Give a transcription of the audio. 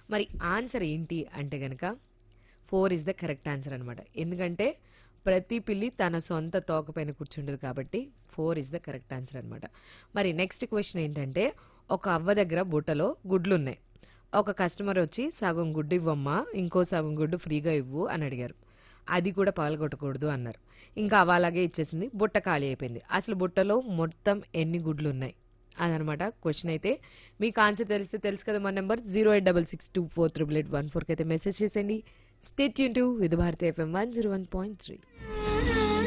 మరి ఆన్సర్ ఏంటి అంటే గనక four is the correct answer అనమాట ఎందుకంటే ప్రతి పిల్లి తన సొంత తోక పైన కూర్చుండదు కాబట్టి four is the correct answer అనమాట మరి నెక్స్ట్ క్వశ్చన్ ఏంటంటే ఒక అవ్వ దగ్గర బుట్టలో గుడ్లు ఉన్నాయి ఒక కస్టమర్ వచ్చి సగం గుడ్డు ఇవ్వమ్మా ఇంకో సగం గుడ్డు ఫ్రీగా ఇవ్వు అని అడిగారు అది కూడా పగలగొట్టకూడదు అన్నారు ఇంకా అవ అలాగే ఇచ్చేసింది బుట్ట ఖాళీ అయిపోయింది అసలు బుట్టలో మొత్తం ఎన్ని గుడ్లు ఉన్నాయి అదనమాట క్వశ్చన్ అయితే మీకు ఆన్సర్ తెలిస్తే తెలుసు కదా మా number zero eight double six two four triple eight one ఫోర్కి అయితే మెసేజ్ చేసేయండి స్టేట్ యూన్ to Vividh Bharati FM one zero one point three